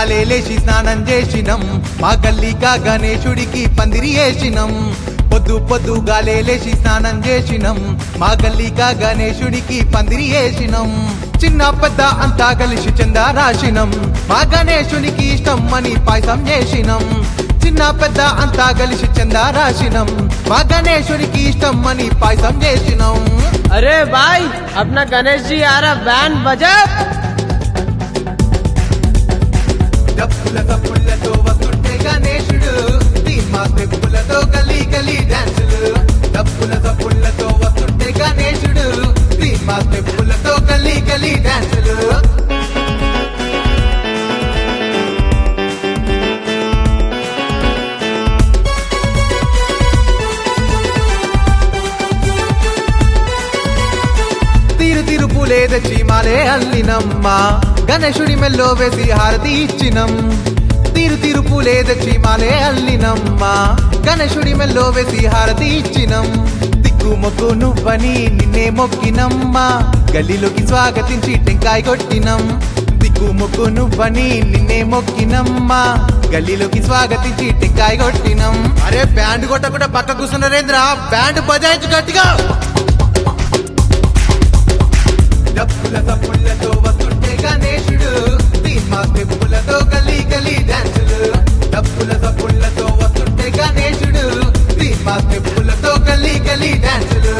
గాలేలేసి స్నానం చేసినం మా గల్లీకా గణేశుడికి పందిరి వేసినం పొద్దు పొద్దు గాలేలేసి స్నానం చేసినం మా గల్లీకా గణేశుడికి పందిరి వేసినం చిన్న పెద్ద అంతా కలిసి చందా రాసినం మా గణేశునికి ఇష్టం అని పాయసం చేసినం చిన్న పెద్ద అంతా కలిసి చందా రాసినం మా గణేశునికి ఇష్టం అని పాయసం చేసినం अरे भाई अपना गणेश जी आ रहा बैंड बजा డప్పుల తప్పులతో వస్తుంటే గణేశుడు మా స్టెప్పులతో గలీ గలీ డాన్సులు డప్పుల తప్పులతో వస్తుంటే గణేశుడు మా స్టెప్పులతో గలీ గలీ డాన్సులు తీరు తీరు పూలే తెచ్చి మాలే అల్లినమ్మ గణేశుడి మెల్లో వేసి హారతి ఇచ్చినం తీరు తీరు పూలే తెచ్చి మాలే అల్లినమ్మ గణేశుడి మెల్లో వేసి హారతి ఇచ్చినం దిక్కు మొక్కు నువ్వని నిన్నే మొక్కినమ్మ గల్లీలోకి స్వాగతించి టెంకాయ కొట్టినం దిక్కు మొక్కు నువ్వని నిన్నే మొక్కినమ్మ గల్లీలోకి స్వాగతించి టెంకాయ కొట్టినం అరే బ్యాండ్ కొట్టకుండా పక్క కూర్చున్నారేంద్ర బ్యాండ్ బజాయించు గట్టిగా డప్పుల తప్పులతో వస్తుంటే గణేశుడు మా స్టెప్పులతో గలీ గలీ డాన్సులు డప్పుల తప్పులతో వస్తుంటే గణేశుడు మా స్టెప్పులతో గలీ గలీ డాన్సులు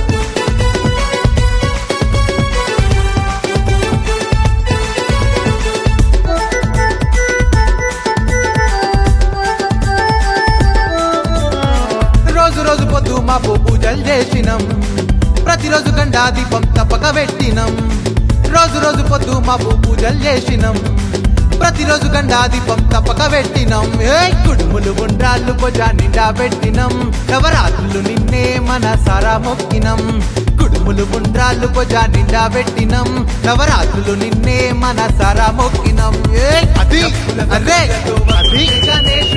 రోజు రోజు పొద్దు మాపు పూజలు చేసినం ప్రతిరోజు గండా దీపం తప్పక పెట్టినం రోజు రోజు పొద్దు మాపు పూజలు చేసినం ప్రతిరోజు గండా దీపం తప్పక పెట్టినం ఏ కుడుములు ఉండ్రాళ్ళు పొజ నిండా పెట్టినం నవరాత్రులు నిన్నే మన సారా మొక్కినం కుడుములు ఉండ్రాళ్ళు పొజ నిండా పెట్టినం నవరాత్రులు నిన్నే మన సారా మొక్కినం ఏ అది అదే అది గణేశ